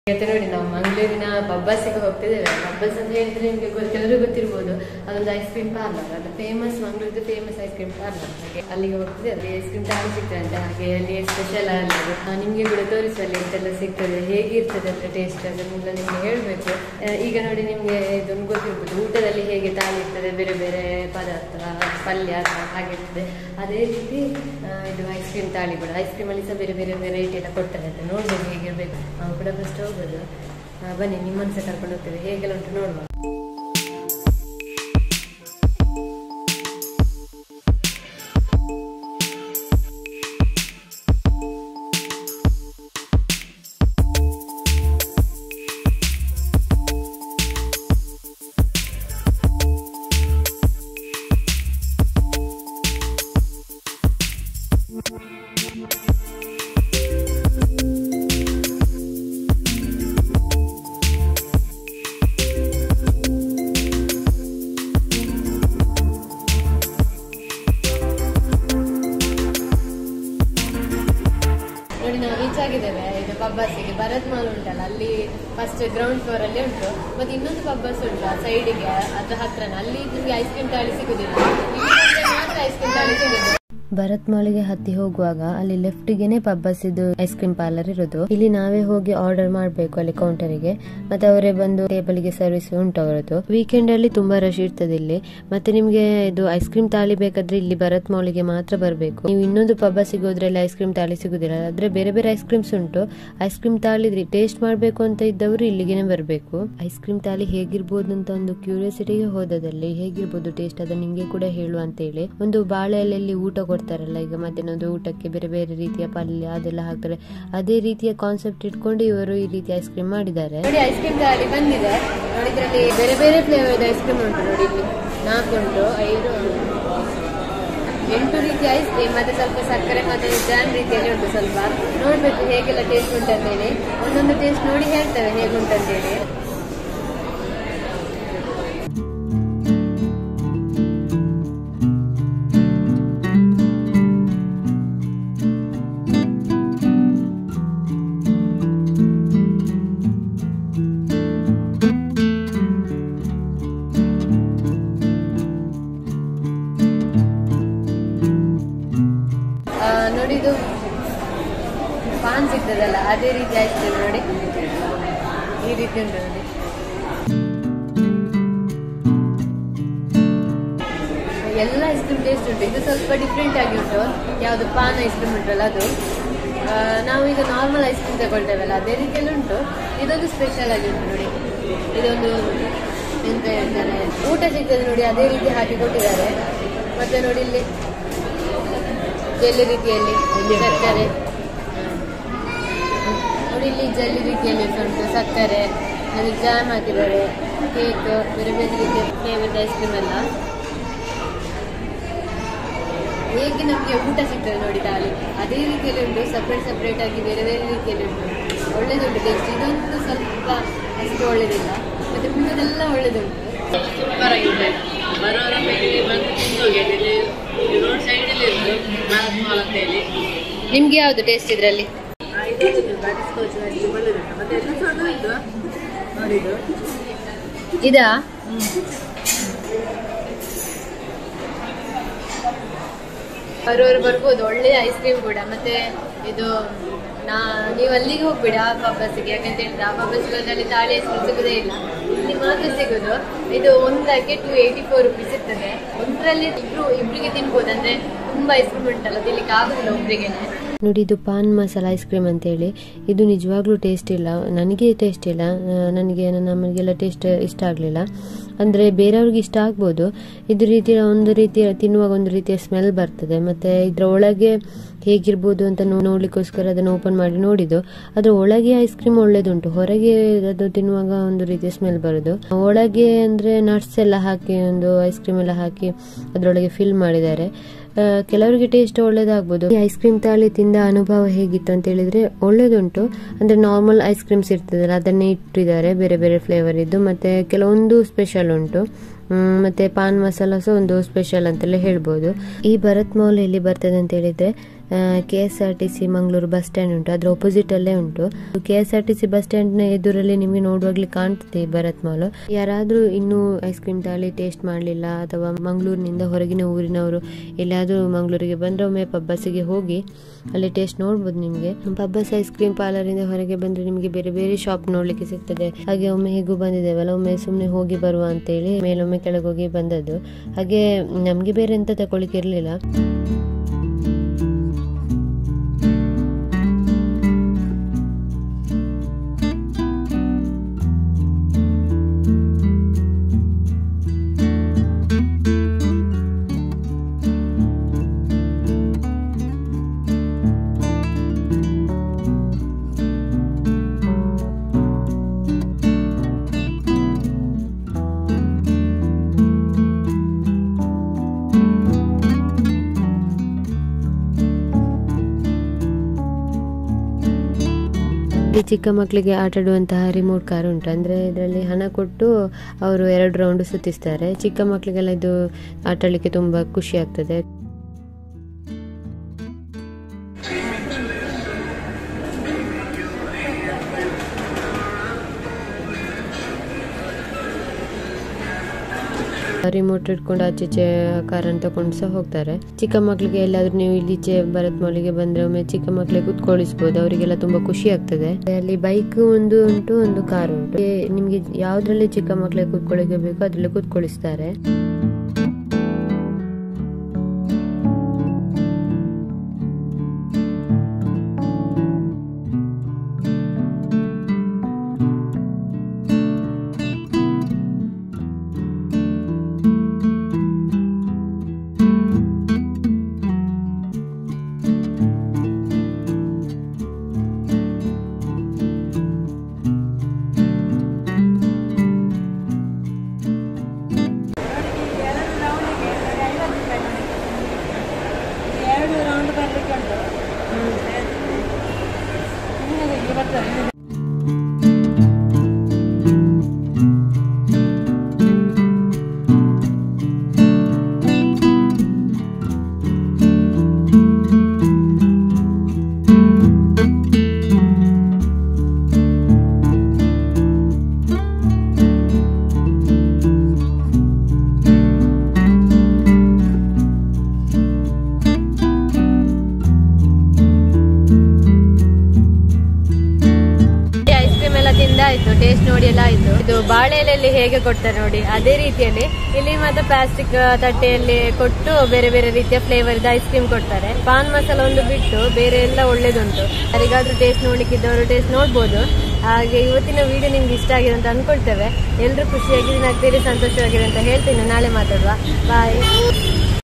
ಇವತ್ತು ನೋಡಿ ನಾವು ಮಂಗಳೂರಿನ ಬಬ್ಬಾಸಿಗೆ ಹೋಗ್ತಿದ್ದೇವೆ ಬಬ್ಬಸ್ ಅಂತ ಹೇಳಿದ್ರೆ ನಿಮಗೆ ಕೆಲವರು ಗೊತ್ತಿರ್ಬೋದು ಅದೊಂದು ಐಸ್ ಕ್ರೀಮ್ ಪಾರ್ಲರ್ ಅದು ಫೇಮಸ್ ಮಂಗಳೂರಿದ್ದು ಫೇಮಸ್ ಐಸ್ ಕ್ರೀಮ್ ಪಾರ್ಲರ್ ಹಾಗೆ ಅಲ್ಲಿಗೆ ಹೋಗ್ತಿದ್ದೇವೆ ಐಸ್ ಕ್ರೀಮ್ ತಾಳಿ ಸಿಗ್ತದೆ ಹಾಗೆ ಅಲ್ಲಿ ಸ್ಪೆಷಲ್ ಅಲ್ಲಿ ನಿಮಗೆ ಕೂಡ ತೋರಿಸುವಲ್ಲಿ ಎಂತೆಲ್ಲ ಸಿಗ್ತದೆ ಹೇಗಿರ್ತದೆ ಅಂತ ಟೇಸ್ಟ್ ಅದನ್ನೆಲ್ಲ ನಿಮ್ಗೆ ಹೇಳಬೇಕು ಈಗ ನೋಡಿ ನಿಮಗೆ ಇದೊಂದು ಗೊತ್ತಿರ್ಬೋದು ಊಟದಲ್ಲಿ ಹೇಗೆ ತಾಳಿ ಇರ್ತದೆ ಬೇರೆ ಬೇರೆ ಪದಾರ್ಥ ಪಲ್ಯ ಅಥವಾ ಹಾಗಿರ್ತದೆ ಅದೇ ರೀತಿ ಆ, ಇದು ಐಸ್ ಕ್ರೀಮ್ ತಾಳಿ ಕೂಡ ಐಸ್ ಕ್ರೀಮಲ್ಲಿ ಸಹ ಬೇರೆ ಬೇರೆ ವೆರೈಟಿ ಎಲ್ಲ ಕೊಡ್ತಾರೆ ಅಂತ ನೋಡ್ಬೇಕು ಹೇಗಿರ್ಬೇಕು ನಾವು ಕೂಡ ಫಸ್ಟ್ ಹೋಗೋದು ಆ, ಬನ್ನಿ ನಿಮ್ಮನ್ನು ಸಹ ಕರ್ಕೊಂಡು ಹೋಗ್ತೇವೆ ಹೇಗೆಲ್ಲ ಉಂಟು ನೋಡುವ ನೋಡಿ ನಾವು ರೀಚ್ ಆಗಿದ್ದೇವೆ ಇದು ಪಬ್ಬಾಸಿಗೆ ಭರತ್ ಮಾಲ್ ಉಂಟಲ್ಲ ಅಲ್ಲಿ ಫಸ್ಟ್ ಗ್ರೌಂಡ್ ಫ್ಲೋರ್ ಅಲ್ಲಿ ಉಂಟು ಮತ್ತೆ ಇನ್ನೊಂದು ಪಬ್ಬಸ್ ಉಂಟು ಆ ಸೈಡಿಗೆ ಅದ್ರ ಹತ್ರನ ಅಲ್ಲಿ ನಿಮ್ಗೆ ಐಸ್ ಕ್ರೀಮ್ ತಾಳಿ ಸಿಗುದಿಲ್ಲ ಇಲ್ಲಿ ಬಂದ್ರೆ ಮಾತ್ರ ಐಸ್ ಕ್ರೀಮ್ ತಾಳಿ ಸಿಗುದು ಭರತ್ ಮಾಳಿಗೆ ಹತ್ತಿ ಹೋಗುವಾಗ ಅಲ್ಲಿ ಲೆಫ್ಟ್ಗೆನೆ ಪಬ್ಬಸ್ ಇದು ಐಸ್ ಕ್ರೀಮ್ ಪಾರ್ಲರ್ ಇರೋದು ಇಲ್ಲಿ ನಾವೇ ಹೋಗಿ ಆರ್ಡರ್ ಮಾಡಬೇಕು ಅಲ್ಲಿ ಕೌಂಟರಿಗೆ ಮತ್ತೆ ಅವರೇ ಬಂದು ಟೇಬಲ್ಗೆ ಸರ್ವಿಸ್ ಉಂಟು ಅವರದ್ದು ವೀಕೆಂಡ್ ಅಲ್ಲಿ ತುಂಬಾ ರಶ್ ಇರ್ತದೆ ಇಲ್ಲಿ ಮತ್ತೆ ನಿಮ್ಗೆ ಇದು ಐಸ್ ಕ್ರೀಮ್ ತಾಳಿ ಬೇಕಾದ್ರೆ ಇಲ್ಲಿ ಭರತ್ ಮಾಲಿಗೆ ಮಾತ್ರ ಬರಬೇಕು ನೀವು ಇನ್ನೊಂದು ಪಬ್ಬಸಿಗೆ ಹೋದ್ರೆ ಅಲ್ಲಿ ಐಸ್ ಕ್ರೀಮ್ ತಾಳಿ ಸಿಗುದಿಲ್ಲ ಆದ್ರೆ ಬೇರೆ ಬೇರೆ ಐಸ್ ಕ್ರೀಮ್ಸ್ ಉಂಟು ಐಸ್ ಕ್ರೀಮ್ ತಾಳಿ ಟೇಸ್ಟ್ ಮಾಡಬೇಕು ಅಂತ ಇದ್ದವರು ಇಲ್ಲಿಗೆನೆ ಬರಬೇಕು ಐಸ್ ಕ್ರೀಮ್ ತಾಳಿ ಹೇಗಿರ್ಬೋದು ಅಂತ ಒಂದು ಕ್ಯೂರಿಯಾಸಿಟಿಗೆ ಹೋದದಲ್ಲಿ ಹೇಗಿರ್ಬೋದು ಟೇಸ್ಟ್ ಅದನ್ನ ನಿಮ್ಗೆ ಕೂಡ ಹೇಳುವ ಅಂತ ಹೇಳಿ ಒಂದು ಬಾಳೆ ಎಲೆಯಲ್ಲಿ ಊಟ ಕೊಡ್ತಾರಲ್ಲ ಈಗ ಮಧ್ಯಾಹ್ನದ ಊಟಕ್ಕೆ ಬೇರೆ ಬೇರೆ ರೀತಿಯ ಪಲ್ಯ ಅದೆಲ್ಲ ಹಾಕ್ತಾರೆ ಅದೇ ರೀತಿಯ ಕಾನ್ಸೆಪ್ಟ್ ಇಟ್ಕೊಂಡು ಇವರು ಈ ರೀತಿ ಐಸ್ ಕ್ರೀಮ್ ಮಾಡಿದ್ದಾರೆ ನೋಡಿ ಐಸ್ ಕ್ರೀಮ್ ತಾಳಿ ಬಂದಿದೆ ನೋಡಿ ಇದರಲ್ಲಿ ಬೇರೆ ಬೇರೆ ಫ್ಲೇವರ್ದ ಐಸ್ ಕ್ರೀಮ್ ಉಂಟು ನೋಡಿ ಇಲ್ಲಿ ನಾಲ್ಕು ಉಂಟು ಐದು ಎಂಟು ರೀತಿ ಐಸ್ ಕ್ರೀಮ್ ಮತ್ತೆ ಸ್ವಲ್ಪ ಸಕ್ಕರೆ ಮತ್ತೆ ಜಾಮ್ ರೀತಿಯಲ್ಲಿ ಉಂಟು ಸ್ವಲ್ಪ ನೋಡ್ಬೇಕು ಹೇಗೆಲ್ಲ ಟೇಸ್ಟ್ ಉಂಟು ಅಂತೇಳಿ ಒಂದೊಂದು ಟೇಸ್ಟ್ ನೋಡಿ ಹೇಳ್ತೇವೆ ಹೇಗುಂಟು ಅಂತೇಳಿ ಆ, ನೋಡಿ ಇದು ಪಾನ್ ಸಿಗ್ತದಲ್ಲ ಅದೇ ರೀತಿ ಐಸ್ ಕ್ರೀಮ್ ನೋಡಿ ಈ ರೀತಿ ಉಂಟು ನೋಡಿ ಎಲ್ಲ ಐಸ್ ಕ್ರೀಮ್ ಟೇಸ್ಟ್ ಉಂಟು ಇದು ಸ್ವಲ್ಪ ಡಿಫ್ರೆಂಟ್ ಆಗಿ ಉಂಟು ಯಾವುದು ಪಾನ್ ಐಸ್ ಕ್ರೀಮ್ ಉಂಟಲ್ಲ ಅದು ಆ, ನಾವು ಈಗ ನಾರ್ಮಲ್ ಐಸ್ ಕ್ರೀಮ್ ತಗೊಳ್ತೇವಲ್ಲ ಅದೇ ರೀತಿಯಲ್ಲಿ ಉಂಟು ಇದೊಂದು ಸ್ಪೆಷಲ್ ಆಗಿ ಉಂಟು ನೋಡಿ ಇದೊಂದು ಎಂತ ಹೇಳ್ತಾರೆ ಊಟ ಸಿಗ್ತದೆ ನೋಡಿ ಅದೇ ರೀತಿ ಹಾಕಿ ಕೊಟ್ಟಿದ್ದಾರೆ ಮತ್ತೆ ನೋಡಿ ಇಲ್ಲಿ ಜೆಲ್ಲಿ ರೀತಿಯಲ್ಲಿ ಸಕ್ಕರೆ ನೋಡಿ ಇಲ್ಲಿ ಜೆಲ್ಲಿ ರೀತಿಯಲ್ಲಿ ಸಹ ಉಂಟು ಸಕ್ಕರೆ ಅಲ್ಲಿ ಜಾಮ್ ಹಾಕಿದ್ದಾರೆ ಕೇಕ್ ಬೇರೆ ಬೇರೆ ರೀತಿಯ ಫ್ಲೇವರ್ಡ್ ಐಸ್ ಕ್ರೀಮ್ ಎಲ್ಲ ಹೇಗೆ ನಮಗೆ ಊಟ ಸಿಗ್ತದೆ ನೋಡಿ ತಾಳಿ ಅದೇ ರೀತಿಯಲ್ಲಿ ಉಂಟು ಸಪ್ರೇಟ್ ಸಪ್ರೇಟ್ ಆಗಿ ಬೇರೆ ಬೇರೆ ರೀತಿಯಲ್ಲಿ ಉಂಟು ಒಳ್ಳೇದುಂಟು ಟೇಸ್ಟ್ ಇದೊಂದು ಸ್ವಲ್ಪ ಅಷ್ಟು ಒಳ್ಳೇದಿಲ್ಲ ಮತ್ತೆ ಮಿಕ್ಕದೆಲ್ಲ ಒಳ್ಳೇದುಂಟು ಸೂಪರ್ ಆಗಿದೆ ಬರೋರೊಮ್ಮೆ ಇಲ್ಲಿ ಬಂದು ತಿಂದೋಗಿ ಇಲ್ಲಿ ರೋಡ್ ಸೈಡಲ್ಲಿ ಇತ್ತು ಭಾರತ್ ಮಾಲ್ ಅಂತ ಹೇಳಿ ನಿಮ್ಗೆ ಯಾವುದು ಟೇಸ್ಟ್ ಇದರಲ್ಲಿ ಆ, ಇದು ಬಟರ್ಸ್ಕಾಚ್ ಅಲ್ಲಿ ಒಳ್ಳೆದುಂಟು ಮತ್ತೆ ಎಲ್ಲ ಸಹ ಅದು ಇದು ನೋಡಿದ್ದು ಇದಾ ಬರೋರು ಬರ್ಬೋದು ಒಳ್ಳೆ ಐಸ್ ಕ್ರೀಮ್ ಕೂಡ ಮತ್ತೆ ಇದು ನಾ ನೀವು ಅಲ್ಲಿಗೆ ಹೋಗ್ಬೇಡಿ ಆ ಪಬ್ಬಸ್ಸಿಗೆ ಯಾಕಂತ ಹೇಳಿದ್ರೆ ಆ ಪಬ್ಬಸ್ಗಳಲ್ಲಿ ತಾಳಿ ಐಸ್ ಕ್ರೀಮ್ ಸಿಗೋದೇ ಇಲ್ಲ ಇಲ್ಲಿ ಮಾತ್ರ ಸಿಗೋದು ಇದು ಒಂದಕ್ಕೆ ಟು ಏಯ್ಟಿ ಫೋರ್ ರುಪೀಸ್ ಇರ್ತದೆ ಒಂದರಲ್ಲಿ ಇಬ್ರು ಇಬ್ರಿಗೆ ತಿನ್ಬೋದು ಅಂದ್ರೆ ತುಂಬಾ ಐಸ್ ಕ್ರೀಮ್ ಉಂಟಲ್ಲ ತಿನ್ಲಿಕ್ಕೆ ಆಗುದಿಲ್ಲ ಒಬ್ರಿಗೆನೆ ನೋಡಿ ಇದು ಪಾನ್ ಮಸಾಲ ಐಸ್ ಕ್ರೀಮ್ ಅಂತೇಳಿ ಇದು ನಿಜವಾಗ್ಲೂ ಟೇಸ್ಟ್ ಇಲ್ಲ ನನಗೆ ಟೇಸ್ಟ್ ಇಲ್ಲ ಆ, ನನಗೆ ನನ್ನ ಅಮ್ಮನಿಗೆಲ್ಲ ಟೇಸ್ಟ್ ಇಷ್ಟ ಆಗಲಿಲ್ಲ ಅಂದರೆ ಬೇರೆಯವ್ರಿಗೆ ಇಷ್ಟ ಆಗ್ಬೋದು ಇದು ರೀತಿಯ ಒಂದು ರೀತಿಯ ತಿನ್ನುವಾಗ ಒಂದು ರೀತಿಯ ಸ್ಮೆಲ್ ಬರ್ತದೆ ಮತ್ತು ಇದರ ಒಳಗೆ ಹೇಗಿರ್ಬೋದು ಅಂತ ನೋ- ನೋಡ್ಲಿಕ್ಕೋಸ್ಕರ ಅದನ್ನು ಓಪನ್ ಮಾಡಿ ನೋಡಿದ್ದು ಅದರ ಒಳಗೆ ಐಸ್ ಕ್ರೀಮ್ ಒಳ್ಳೇದುಂಟು ಹೊರಗೆ ಅದು ತಿನ್ನುವಾಗ ಒಂದು ರೀತಿಯ ಸ್ಮೆಲ್ ಬರೋದು ಒಳಗೆ ಅಂದರೆ ನಟ್ಸ್ ಎಲ್ಲ ಹಾಕಿ ಒಂದು ಐಸ್ ಕ್ರೀಮ್ ಎಲ್ಲ ಹಾಕಿ ಅದರೊಳಗೆ ಫಿಲ್ ಮಾಡಿದ್ದಾರೆ ಆ, ಕೆಲವರಿಗೆ ಟೇಸ್ಟ್ ಒಳ್ಳೇದಾಗ್ಬೋದು ಈ ಐಸ್ ಕ್ರೀಮ್ ತಾಳಿ ತಿಂದ ಅನುಭವ ಹೇಗಿತ್ತು ಅಂತ ಹೇಳಿದ್ರೆ ಒಳ್ಳೇದುಂಟು ಅಂದ್ರೆ ನಾರ್ಮಲ್ ಐಸ್ ಕ್ರೀಮ್ಸ್ ಇರ್ತದಲ್ಲ ಅದನ್ನೇ ಇಟ್ಟಿದ್ದಾರೆ ಬೇರೆ ಬೇರೆ ಫ್ಲೇವರ್ ಇದ್ದು ಮತ್ತೆ ಕೆಲವೊಂದು ಸ್ಪೆಷಲ್ ಉಂಟು ಹ್ಮ್, ಮತ್ತೆ ಪಾನ್ ಮಸಾಲ ಸಹ ಒಂದು ಸ್ಪೆಷಲ್ ಅಂತಲೇ ಹೇಳ್ಬೋದು ಈ ಭರತ್ ಮೌಲ್ ಎಲ್ಲಿ ಬರ್ತದೆ ಅಂತ ಹೇಳಿದ್ರೆ K S R T C Mangaluru bus stand ಉಂಟು ಅದ್ರ opposite ಅಲ್ಲೇ ಉಂಟು K S R T C bus ಸ್ಟ್ಯಾಂಡ್ನ ಎದುರಲ್ಲಿ ನಿಮಗೆ ನೋಡುವಾಗ್ಲೇ ಕಾಣ್ತದೆ ಭರತ್ ಮಾಲ್ ಯಾರಾದರೂ ಇನ್ನೂ ಐಸ್ ಕ್ರೀಮ್ ತಾಳಿ ಟೇಸ್ಟ್ ಮಾಡಲಿಲ್ಲ ಅಥವಾ ಮಂಗಳೂರಿನಿಂದ ಹೊರಗಿನ ಊರಿನವರು ಎಲ್ಲಾದರೂ ಮಂಗಳೂರಿಗೆ ಬಂದರೆ ಒಮ್ಮೆ ಪಬ್ಬಸಿಗೆ ಹೋಗಿ ಅಲ್ಲಿ ಟೇಸ್ಟ್ ನೋಡ್ಬೋದು ನಿಮಗೆ ಪಬ್ಬಸ್ ಐಸ್ ಕ್ರೀಮ್ ಪಾರ್ಲರಿಂದ ಹೊರಗೆ ಬಂದರೆ ನಿಮಗೆ ಬೇರೆ ಬೇರೆ ಶಾಪ್ ನೋಡ್ಲಿಕ್ಕೆ ಸಿಗ್ತದೆ ಹಾಗೆ ಒಮ್ಮೆ ಹೇಗೂ ಬಂದಿದ್ದೇವಲ್ಲ ಒಮ್ಮೆ ಸುಮ್ಮನೆ ಹೋಗಿ ಬರುವ ಅಂತೇಳಿ ಮೇಲೊಮ್ಮೆ ಕೆಳಗೋಗಿ ಬಂದದ್ದು ಹಾಗೆ ನಮಗೆ ಬೇರೆ ಎಂತ ತಗೊಳ್ಳಿಕ್ಕೆ ಇರಲಿಲ್ಲ ಈ ಚಿಕ್ಕ ಮಕ್ಕಳಿಗೆ ಆಟ ಆಡುವಂತಹ ರಿಮೋಟ್ ಕಾರ್ ಉಂಟು ಅಂದ್ರೆ ಇದರಲ್ಲಿ ಹಣ ಕೊಟ್ಟು ಅವರು ಎರಡು ರೌಂಡ್ ಸುತ್ತಿಸ್ತಾರೆ ಚಿಕ್ಕ ಮಕ್ಕಳಿಗೆಲ್ಲ ಇದು ಆಟ ಆಡ್ಲಿಕ್ಕೆ ತುಂಬಾ ಖುಷಿ ಆಗ್ತದೆ ರಿಮೋಟ್ ಇಟ್ಕೊಂಡು ಆಚೀಚೆ ಕಾರನ್ನು ತಗೊಂಡು ಸಹ ಹೋಗ್ತಾರೆ ಚಿಕ್ಕ ಮಕ್ಕಳಿಗೆ ಎಲ್ಲಾದ್ರೂ ನೀವು ಇಲ್ಲಿಚೆ ಭರತ್ ಮಾಲಿಗೆ ಬಂದ್ರೆ ಒಮ್ಮೆ ಚಿಕ್ಕ ಮಕ್ಕಳಿಗೆ ಕುತ್ಕೊಳಿಸ್ಬೋದು ಅವರಿಗೆಲ್ಲ ತುಂಬಾ ಖುಷಿ ಆಗ್ತದೆ ಅಲ್ಲಿ ಬೈಕ್ ಒಂದು ಉಂಟು ಒಂದು ಕಾರ್ ಉಂಟು ಏ, ನಿಮ್ಗೆ ಯಾವ್ದ್ರಲ್ಲಿ ಚಿಕ್ಕ ಮಕ್ಕಳಿಗೆ ಕುತ್ಕೊಳ್ಳಿಕ್ಕೆ ಬೇಕೋ ಅದ್ರಲ್ಲಿ ಕುತ್ಕೊಳಿಸ್ತಾರೆ ಎರಡು ರೌಂಡ್ ಬರ್ಲಿಕ್ಕೆ ಉಂಟು ನಿಮಗೆ ಬರ್ತದೆ ಐಸ್ ಕ್ರೀಮ್ ಎಲ್ಲ ತಿಂದಾಯ್ತು ಟೇಸ್ಟ್ ನೋಡಿ ಎಲ್ಲ ಆಯ್ತು ಇದು ಬಾಳೆ ಎಲೆಯಲ್ಲಿ ಹೇಗೆ ಕೊಡ್ತಾರೆ ನೋಡಿ ಅದೇ ರೀತಿಯಲ್ಲಿ ಇಲ್ಲಿ ಮತ್ತೆ ಪ್ಲಾಸ್ಟಿಕ್ ತಟ್ಟೆಯಲ್ಲಿ ಕೊಟ್ಟು ಬೇರೆ ಬೇರೆ ರೀತಿಯ ಫ್ಲೇವರ್ ಐಸ್ ಕ್ರೀಮ್ ಕೊಡ್ತಾರೆ ಪಾನ್ ಮಸಾಲ ಒಂದು ಬಿಟ್ಟು ಬೇರೆ ಎಲ್ಲ ಒಳ್ಳೇದುಂಟು ಯಾರಿಗಾದ್ರೂ ಟೇಸ್ಟ್ ನೋಡ್ಲಿಕ್ಕಿದ್ದವರು ಟೇಸ್ಟ್ ನೋಡ್ಬೋದು ಹಾಗೆ ಇವತ್ತಿನ ವಿಡಿಯೋ ನಿಮ್ಗೆ ಇಷ್ಟ ಆಗಿದೆ ಅಂತ ಅನ್ಕೊಳ್ತೇವೆ ಎಲ್ಲರೂ ಖುಷಿಯಾಗಿ ಆಗ್ತೀರಿ ಸಂತೋಷವಾಗಿದೆ ಅಂತ ಹೇಳ್ತೀನಿ ನಾಳೆ ಮಾತಾಡುವ ಬಾಯ್